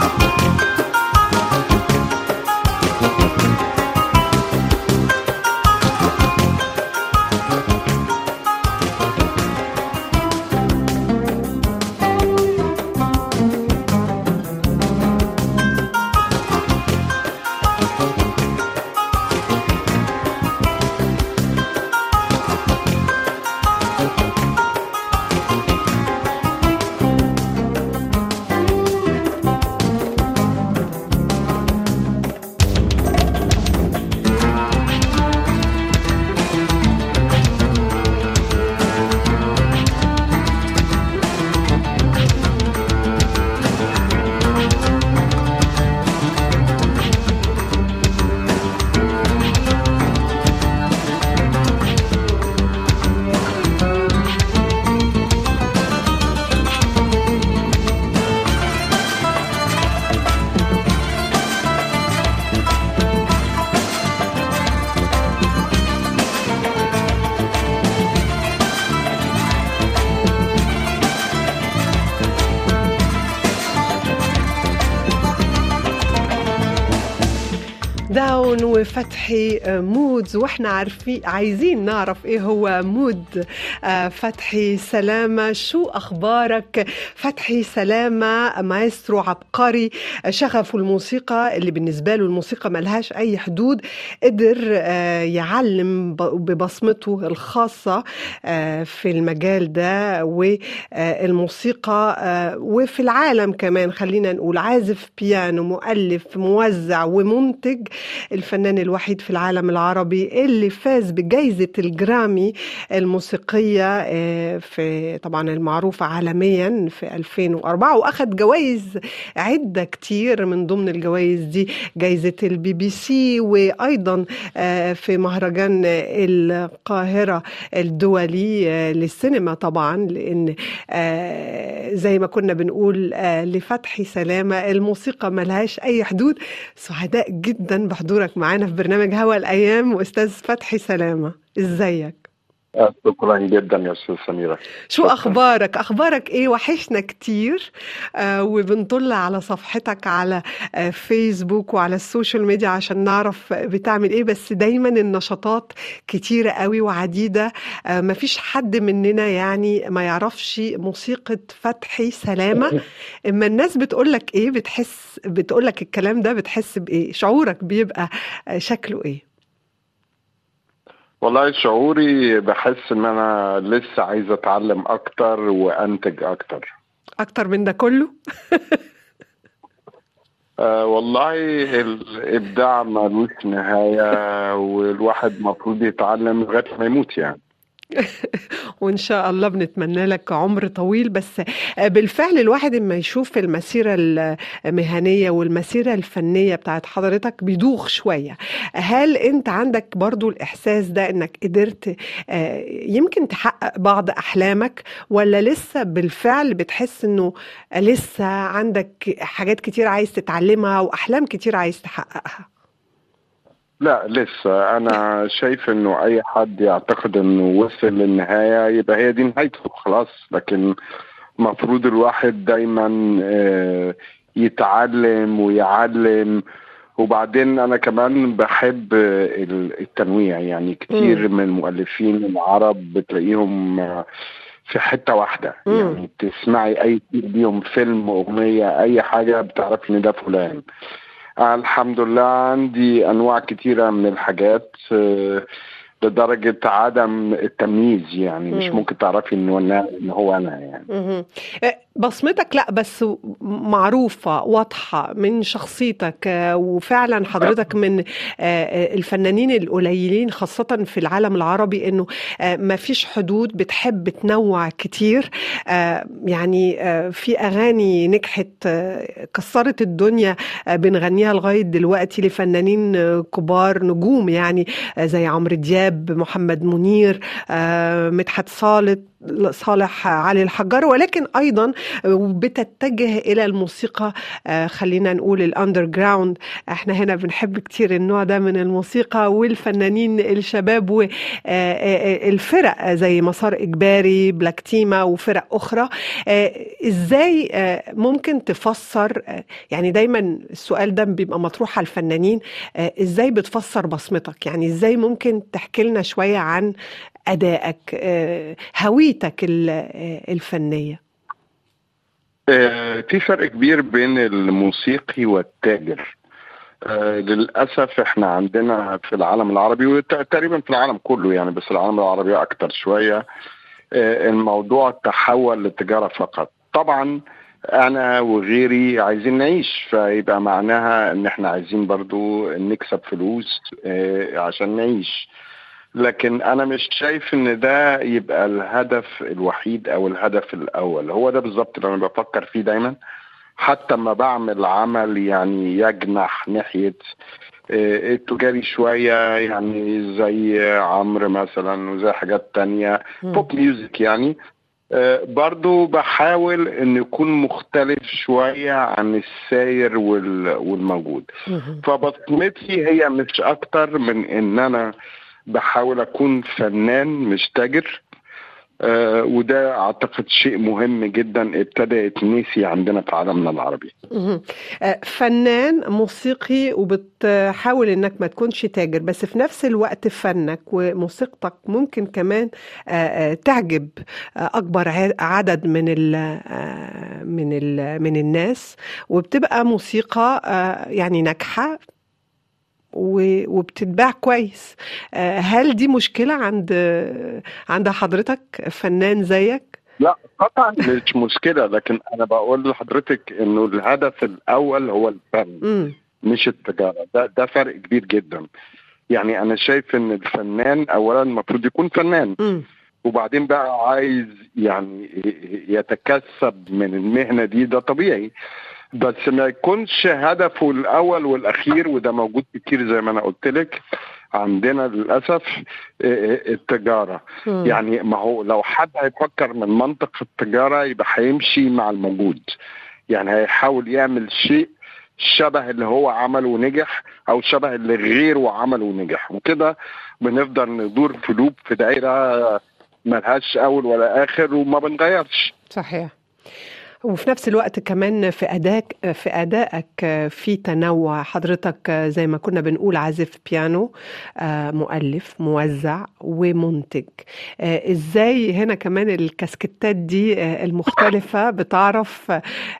داون وفتحي مودز واحنا عارفين عايزين نعرف ايه هو مود فتحي سلامة شو اخبارك فتحي سلامة مايسترو عبقري شغفه الموسيقى اللي بالنسبة له الموسيقى ملهاش اي حدود قدر يعلم ببصمته الخاصة في المجال ده والموسيقى وفي العالم كمان خلينا نقول عازف بيانو مؤلف موزع ومنتج الفنان الوحيد في العالم العربي اللي فاز بجائزة الجرامي الموسيقية في طبعا المعروفة عالميا في 2004 وأخذ جوائز عدة كتير من ضمن الجوائز دي جائزة البي بي سي وأيضا في مهرجان القاهرة الدولي للسينما طبعا لأن زي ما كنا بنقول لفتحي سلامة الموسيقى ملهاش أي حدود سعداء جدا بحضورك معانا في برنامج هوا الأيام وأستاذ فتحي سلامة إزيك؟ شكرا جدا يا استاذ سميره شو شكرا. اخبارك اخبارك ايه وحشنا كتير آه وبنطل على صفحتك على آه فيسبوك وعلى السوشيال ميديا عشان نعرف بتعمل ايه بس دايما النشاطات كتيره قوي وعديده آه مفيش حد مننا يعني ما يعرفش موسيقى فتحي سلامه اما الناس بتقول لك ايه بتحس بتقول لك الكلام ده بتحس بايه شعورك بيبقى شكله ايه والله شعوري بحس ان انا لسه عايز اتعلم اكتر وانتج اكتر اكتر من ده كله آه والله الابداع ملوش نهايه والواحد المفروض يتعلم لغايه ما يموت يعني وان شاء الله بنتمنى لك عمر طويل بس بالفعل الواحد لما يشوف المسيره المهنيه والمسيره الفنيه بتاعت حضرتك بيدوخ شويه هل انت عندك برضو الاحساس ده انك قدرت يمكن تحقق بعض احلامك ولا لسه بالفعل بتحس انه لسه عندك حاجات كتير عايز تتعلمها واحلام كتير عايز تحققها لا لسه انا شايف انه اي حد يعتقد انه وصل للنهايه يبقى هي دي نهايته خلاص لكن المفروض الواحد دايما يتعلم ويعلم وبعدين انا كمان بحب التنويع يعني كتير من المؤلفين العرب بتلاقيهم في حته واحده مم. يعني تسمعي اي ليهم فيلم اغنيه اي حاجه بتعرفي ان ده فلان الحمد لله عندي انواع كتيره من الحاجات لدرجة عدم التمييز يعني مش ممكن تعرفي انه ان هو انا يعني بصمتك لا بس معروفة واضحة من شخصيتك وفعلا حضرتك من الفنانين القليلين خاصة في العالم العربي انه ما فيش حدود بتحب تنوع كتير يعني في اغاني نجحت كسرت الدنيا بنغنيها لغاية دلوقتي لفنانين كبار نجوم يعني زي عمرو دياب محمد منير مدحت صالت صالح علي الحجار ولكن ايضا بتتجه الى الموسيقى خلينا نقول الاندر جراوند احنا هنا بنحب كتير النوع ده من الموسيقى والفنانين الشباب والفرق زي مسار اجباري بلاك تيما وفرق اخرى ازاي ممكن تفسر يعني دايما السؤال ده بيبقى مطروح على الفنانين ازاي بتفسر بصمتك يعني ازاي ممكن تحكي لنا شويه عن ادائك هويتك الفنيه في فرق كبير بين الموسيقي والتاجر للاسف احنا عندنا في العالم العربي وتقريبا في العالم كله يعني بس العالم العربي اكتر شويه الموضوع تحول للتجاره فقط طبعا انا وغيري عايزين نعيش فيبقى معناها ان احنا عايزين برضو نكسب فلوس عشان نعيش لكن انا مش شايف ان ده يبقى الهدف الوحيد او الهدف الاول هو ده بالظبط اللي انا بفكر فيه دايما حتى ما بعمل عمل يعني يجنح ناحيه التجاري شويه يعني زي عمرو مثلا وزي حاجات تانية بوب ميوزك يعني برضو بحاول ان يكون مختلف شوية عن الساير والموجود فبصمتي هي مش اكتر من ان انا بحاول اكون فنان مش تاجر آه وده اعتقد شيء مهم جدا ابتدى يتنسي عندنا في عالمنا العربي فنان موسيقي وبتحاول انك ما تكونش تاجر بس في نفس الوقت فنك وموسيقتك ممكن كمان آه تعجب آه اكبر عدد من ال من ال من الناس وبتبقى موسيقى يعني ناجحه وبتتباع كويس هل دي مشكلة عند عند حضرتك فنان زيك؟ لا قطعا مش مشكلة لكن أنا بقول لحضرتك إنه الهدف الأول هو الفن م. مش التجارة ده ده فرق كبير جدا يعني أنا شايف إن الفنان أولا المفروض يكون فنان م. وبعدين بقى عايز يعني يتكسب من المهنة دي ده طبيعي بس ما يكونش هدفه الاول والاخير وده موجود كتير زي ما انا قلت لك عندنا للاسف التجاره م. يعني ما هو لو حد هيفكر من منطق التجاره يبقى هيمشي مع الموجود يعني هيحاول يعمل شيء شبه اللي هو عمله ونجح او شبه اللي غيره عمله ونجح وكده بنفضل ندور في لوب في دايره ملهاش اول ولا اخر وما بنغيرش صحيح وفي نفس الوقت كمان في أداك في أدائك في تنوع حضرتك زي ما كنا بنقول عازف بيانو مؤلف موزع ومنتج ازاي هنا كمان الكاسكتات دي المختلفة بتعرف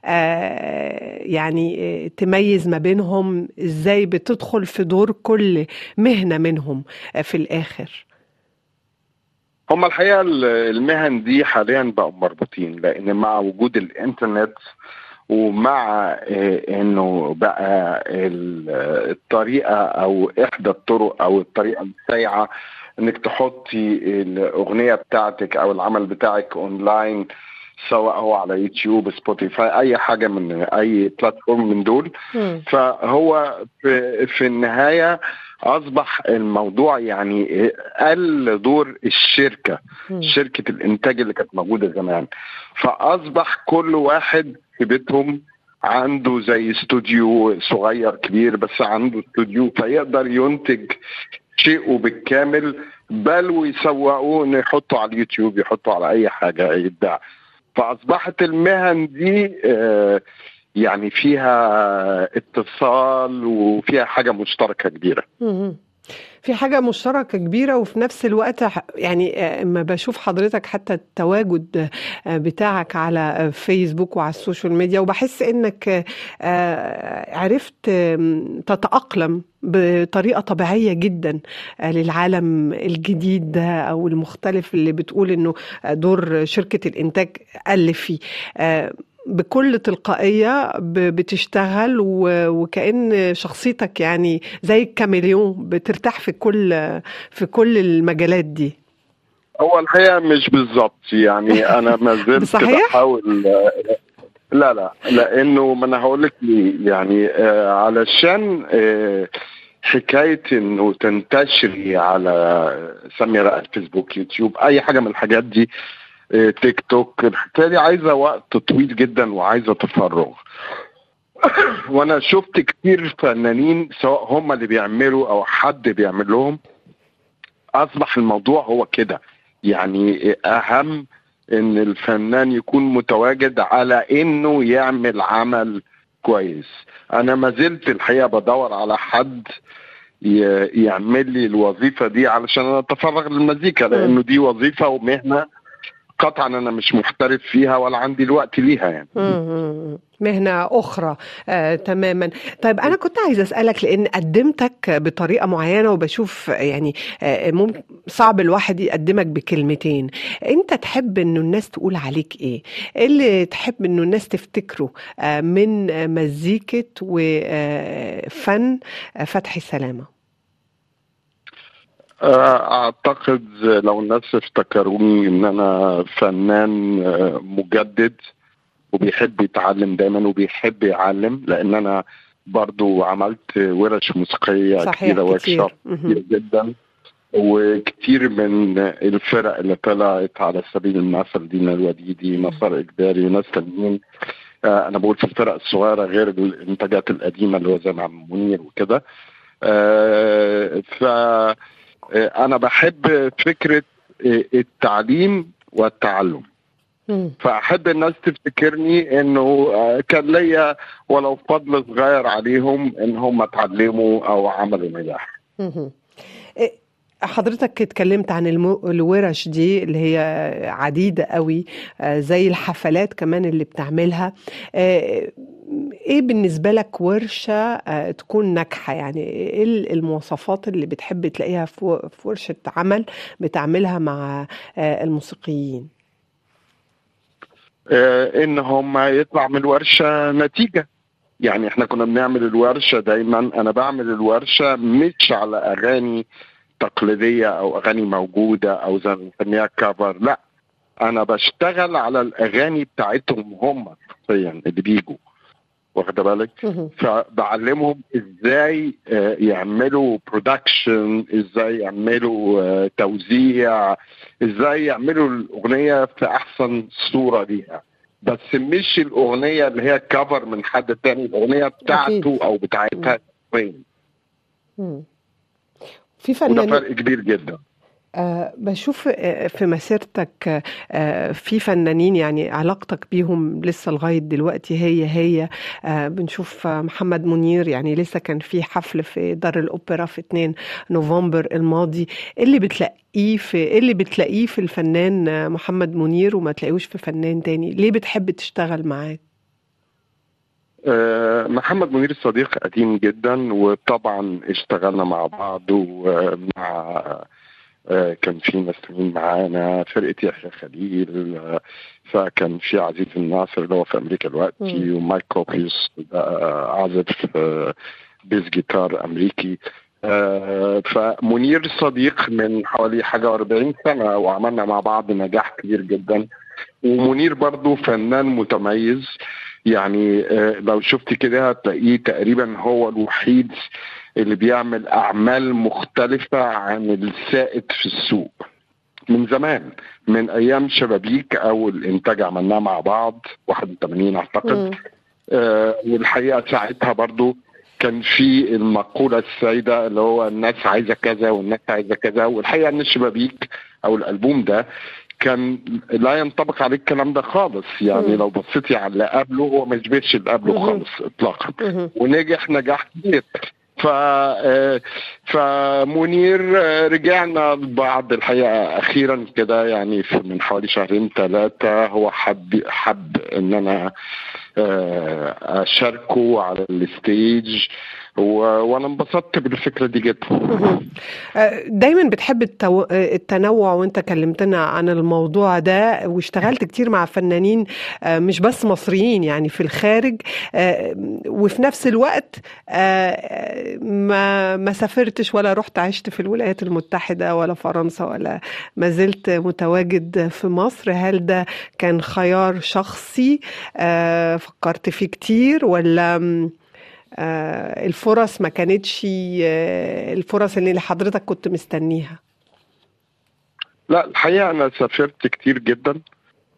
يعني تميز ما بينهم ازاي بتدخل في دور كل مهنة منهم في الآخر هم الحقيقه المهن دي حاليا بقوا مربوطين لان مع وجود الانترنت ومع انه بقى الطريقه او احدى الطرق او الطريقه السريعه انك تحطي الاغنيه بتاعتك او العمل بتاعك اونلاين سواء هو على يوتيوب سبوتيفاي اي حاجه من اي بلاتفورم من دول م. فهو في, في النهايه اصبح الموضوع يعني قل دور الشركه م. شركه الانتاج اللي كانت موجوده زمان فاصبح كل واحد في بيتهم عنده زي استوديو صغير كبير بس عنده استوديو فيقدر ينتج شيء بالكامل بل ويسوقوه انه يحطوا على اليوتيوب يحطوا على اي حاجه يتباع فاصبحت المهن دي يعني فيها اتصال وفيها حاجه مشتركه كبيره في حاجة مشتركة كبيرة وفي نفس الوقت يعني اما بشوف حضرتك حتى التواجد بتاعك على فيسبوك وعلى السوشيال ميديا وبحس انك عرفت تتأقلم بطريقة طبيعية جدا للعالم الجديد ده أو المختلف اللي بتقول إنه دور شركة الإنتاج قل فيه بكل تلقائية بتشتغل وكأن شخصيتك يعني زي الكاميليون بترتاح في كل في كل المجالات دي هو الحقيقة مش بالظبط يعني أنا ما زلت بحاول لا لا لأنه ما أنا هقول لك يعني آه علشان آه حكايه انه تنتشري على سمي بقى الفيسبوك يوتيوب اي حاجه من الحاجات دي آه، تيك توك الحكايه دي عايزه وقت طويل جدا وعايزه تفرغ وانا شفت كتير فنانين سواء هم اللي بيعملوا او حد بيعمل لهم اصبح الموضوع هو كده يعني اهم ان الفنان يكون متواجد على انه يعمل عمل كويس انا ما زلت الحقيقه بدور على حد ي- يعمل لي الوظيفه دي علشان انا اتفرغ للمزيكا لانه دي وظيفه ومهنه قطعا انا مش محترف فيها ولا عندي الوقت ليها يعني مم. مهنة أخرى آه، تماما طيب أنا كنت عايزة أسألك لأن قدمتك بطريقة معينة وبشوف يعني آه، ممكن صعب الواحد يقدمك بكلمتين أنت تحب أنه الناس تقول عليك إيه إيه اللي تحب أنه الناس تفتكره آه، من آه، مزيكة وفن فتحي سلامة آه، اعتقد لو الناس افتكروني ان انا فنان آه، مجدد وبيحب يتعلم دايما وبيحب يعلم لان انا برضو عملت ورش موسيقيه صحيح كتيره ورك كتير شوب مهم. كتير جدا وكتير من الفرق اللي طلعت على سبيل المثل دينا الوديدي مسار اجباري وناس تانيين آه، انا بقول في الفرق الصغيره غير الانتاجات القديمه اللي هو زي مع منير وكده آه، ف آه، انا بحب فكره آه، التعليم والتعلم مم. فاحب الناس تفتكرني انه آه، كان ليا ولو فضل صغير عليهم ان هم اتعلموا او عملوا نجاح مهم. إيه، حضرتك اتكلمت عن المو... الورش دي اللي هي عديدة قوي آه، زي الحفلات كمان اللي بتعملها آه، ايه بالنسبة لك ورشة آه، تكون ناجحة يعني ايه ال- المواصفات اللي بتحب تلاقيها في و- في ورشة عمل بتعملها مع آه، الموسيقيين آه، ان هم يطلع من الورشه نتيجه يعني احنا كنا بنعمل الورشه دايما انا بعمل الورشه مش على اغاني تقليديه او اغاني موجوده او زي ما بنسميها كفر لا انا بشتغل على الاغاني بتاعتهم هم شخصيا اللي بيجوا واخده بالك مهم. فبعلمهم ازاي آه، يعملوا برودكشن ازاي يعملوا آه، توزيع ازاي يعملوا الاغنيه في احسن صوره ليها بس مش الاغنيه اللي هي كفر من حد تاني الاغنيه بتاعته أكيد. او بتاعتها وين مم. في وده فنانين فرق كبير جدا أه بشوف آه، في مسيرتك أه في فنانين يعني علاقتك بيهم لسه لغاية دلوقتي هي هي أه بنشوف آه، محمد منير يعني لسه كان في حفل في دار الأوبرا في 2 نوفمبر الماضي إيه اللي بتلاقيه في إيه اللي بتلاقيه في الفنان آه، محمد منير وما تلاقيهوش في فنان تاني ليه بتحب تشتغل معاه آه، محمد منير صديق قديم جدا وطبعا اشتغلنا مع بعض ومع آه، كان في ناس تانيين معانا فرقة يحيى خليل آه، فكان في عزيز الناصر اللي هو في أمريكا دلوقتي مم. ومايك كوبيوس ده آه، عازف آه، بيز جيتار أمريكي آه، فمنير صديق من حوالي حاجة و40 سنة وعملنا مع بعض نجاح كبير جدا ومنير برضو فنان متميز يعني آه، لو شفت كده هتلاقيه تقريبا هو الوحيد اللي بيعمل اعمال مختلفه عن السائد في السوق من زمان من ايام شبابيك اول انتاج عملناه مع بعض 81 اعتقد مم. آه والحقيقه ساعتها برضو كان في المقوله السائده اللي هو الناس عايزه كذا والناس عايزه كذا والحقيقه ان شبابيك او الالبوم ده كان لا ينطبق عليه الكلام ده خالص يعني مم. لو بصيتي على اللي قبله هو ما يشبهش اللي قبله مهم. خالص اطلاقا مهم. ونجح نجاح كبير ف آه، فمنير آه، رجعنا لبعض الحقيقه اخيرا كده يعني في- من حوالي شهرين ثلاثه هو حب حب ان انا آه، اشاركه على الستيج و- وانا انبسطت بالفكره دي جدا مهم. آه، دايما بتحب التو... آه، التنوع وانت كلمتنا عن الموضوع ده واشتغلت كتير مع فنانين آه، مش بس مصريين يعني في الخارج آه، وفي نفس الوقت آه، ما ما سافرتش ولا رحت عشت في الولايات المتحدة ولا فرنسا ولا ما زلت متواجد في مصر هل ده كان خيار شخصي آه، فكرت فيه كتير ولا م، آه، الفرص ما كانتش آه، الفرص اللي حضرتك كنت مستنيها لا الحقيقه انا سافرت كتير جدا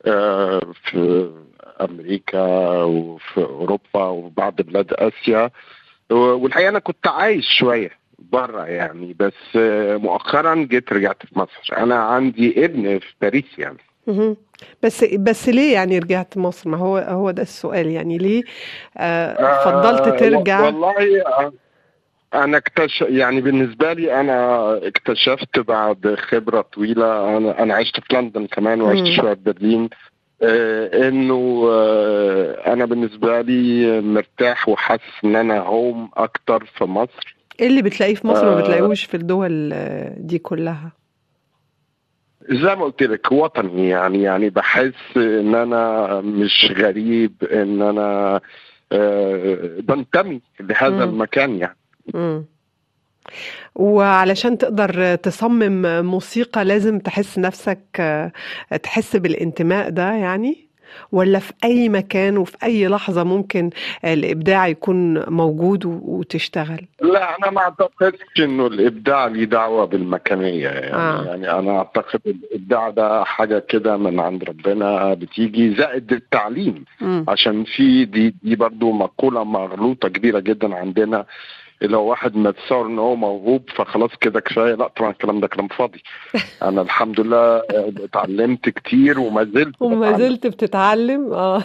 آه، في امريكا وفي اوروبا وبعض بلاد اسيا والحقيقه انا كنت عايش شويه بره يعني بس آه، مؤخرا جيت رجعت في مصر انا عندي ابن في باريس يعني مهم. بس بس ليه يعني رجعت مصر ما هو هو ده السؤال يعني ليه آه فضلت آه، ترجع والله آه، انا اكتشف يعني بالنسبه لي انا اكتشفت بعد خبره طويله انا انا عشت في لندن كمان وعشت مم. شويه في برلين آه، انه آه، انا بالنسبه لي مرتاح وحاسس ان انا هوم اكتر في مصر ايه اللي بتلاقيه في مصر ما آه. بتلاقيهوش في الدول آه، دي كلها زي ما قلت لك وطني يعني يعني بحس ان انا مش غريب ان انا آه، بنتمي لهذا مم. المكان يعني مم. وعلشان تقدر تصمم موسيقى لازم تحس نفسك آه، تحس بالانتماء ده يعني ولا في أي مكان وفي أي لحظة ممكن الإبداع يكون موجود و- وتشتغل لا انا ما اعتقدش انه الابداع ليه دعوه بالمكانيه يعني آه. آه. يعني انا اعتقد الابداع ده حاجه كده من عند ربنا بتيجي زائد التعليم مم. عشان في دي دي برضو مقوله مغلوطه كبيره جدا عندنا لو واحد متصور ان هو موهوب فخلاص كده كفايه لا طبعا الكلام ده كلام فاضي انا الحمد لله آه، اتعلمت كتير وما زلت وما بتعلم. زلت بتتعلم اه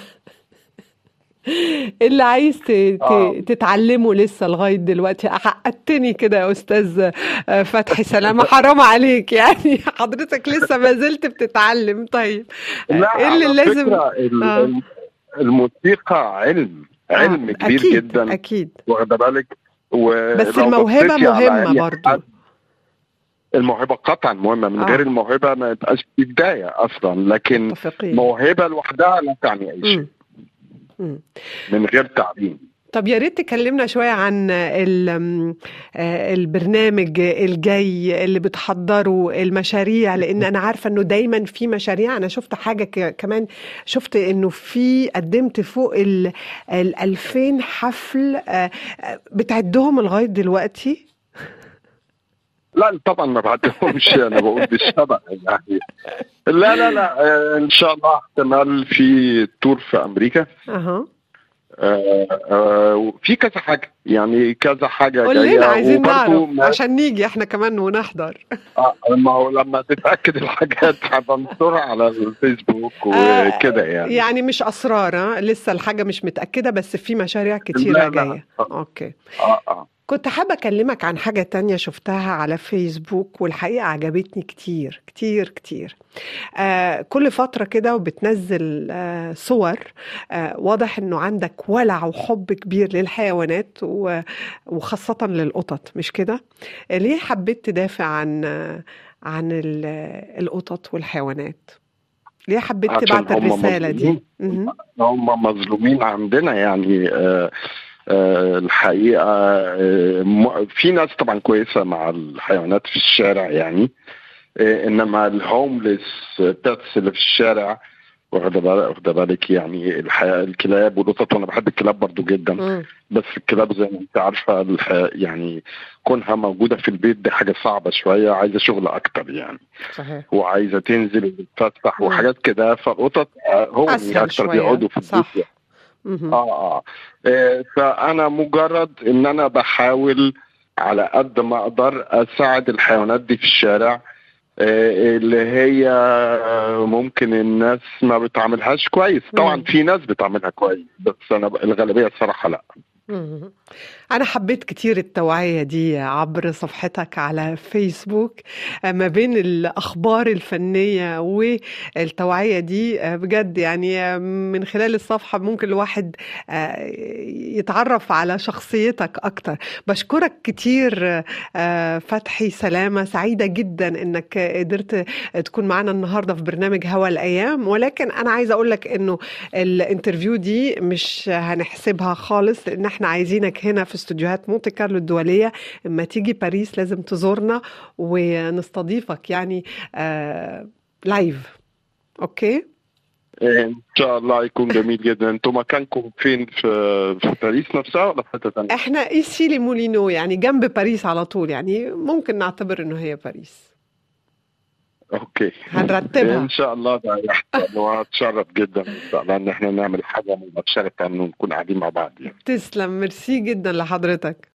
إيه اللي عايز ت- ت- آه. تتعلمه لسه لغاية دلوقتي حققتني كده يا أستاذ آه، فتحي سلامة حرام عليك يعني حضرتك لسه ما زلت بتتعلم طيب لا إيه اللي على لازم فكرة ال- آه. ال- الموسيقى علم علم آه، كبير أكيد جدا أكيد واخده بالك و بس لو الموهبة بصيتي على مهمة أي برضو حد- الموهبة قطعا مهمة من آه. غير الموهبة ما يبقاش في بداية أصلا لكن متفقين موهبة لوحدها لا تعني أي شيء مم. مم. من غير تعليم طب يا ريت تكلمنا شوية عن ال- م- آه، البرنامج الجاي اللي بتحضره المشاريع لأن أنا عارفة إنه دايما في مشاريع أنا شفت حاجة ك- كمان شفت إنه في قدمت فوق ال ال 2000 حفل آه، آه، بتعدهم لغاية دلوقتي لا طبعا ما بعدهمش انا بقول بالشبع يعني لا لا لا آه، ان شاء الله احتمال في تور في امريكا أها آه، آه، في كذا حاجه يعني كذا حاجه قول جايه لنا عايزين وبرضو نعرف ما- عشان نيجي إحنا كمان ونحضر آه، ما هو لما تتاكد الحاجات هبنشرها على الفيسبوك آه، وكده يعني يعني مش أسرار ها؟ لسه الحاجة مش متأكدة بس في مشاريع كتيرة لا، لا. جاية أوكي اه اه كنت حابة أكلمك عن حاجة تانية شفتها على فيسبوك والحقيقة عجبتني كتير كتير كتير آه كل فترة كده وبتنزل آه صور آه واضح إنه عندك ولع وحب كبير للحيوانات و- وخاصة للقطط مش كده؟ آه، ليه حبيت تدافع عن آه عن ال- القطط والحيوانات؟ ليه حبيت عشان تبعت هم الرسالة دي؟ مظلومين. مهم. هم مظلومين عندنا يعني آه آه الحقيقه آه م- في ناس طبعا كويسه مع الحيوانات في الشارع يعني آه انما الهومليس بيتس اللي في الشارع واخده بالك واخده بالك يعني الحياة الكلاب والقطط وانا بحب الكلاب برضو جدا مم. بس الكلاب زي ما انت عارفه الح- يعني كونها موجوده في البيت دي حاجه صعبه شويه عايزه شغل اكتر يعني صحيح وعايزه تنزل وتتفسح مم. وحاجات كده فالقطط آه، هم أسهل اكتر شوية بيقعدوا في البيت صح يعني. مهم. اه اه آه، فانا مجرد ان انا بحاول على قد ما اقدر اساعد الحيوانات دي في الشارع آه، اللي هي آه، ممكن الناس ما بتعملهاش كويس طبعا مم. في ناس بتعملها كويس بس انا ب- الغالبيه الصراحه لا مهم. أنا حبيت كتير التوعية دي عبر صفحتك على فيسبوك آه، ما بين الأخبار الفنية والتوعية دي آه، بجد يعني آه، من خلال الصفحة ممكن الواحد آه، يتعرف على شخصيتك أكتر بشكرك كتير آه، فتحي سلامة سعيدة جدا إنك قدرت تكون معنا النهاردة في برنامج هوا الأيام ولكن أنا عايزة أقول لك إنه الانترفيو دي مش هنحسبها خالص لان احنا عايزينك هنا في استوديوهات مونte كارلو الدوليه اما تيجي باريس لازم تزورنا ونستضيفك يعني آه لايف اوكي ان شاء الله يكون جميل جدا انتم مكانكم فين في في باريس نفسها ولا في حته ثانيه؟ احنا ايسي لي مولينو يعني جنب باريس على طول يعني ممكن نعتبر انه هي باريس اوكي هنرتبها ان شاء الله ده يحصل واتشرف جدا ان شاء الله ان احنا نعمل حاجه مباشره انه نكون قاعدين مع بعض يعني تسلم ميرسي جدا لحضرتك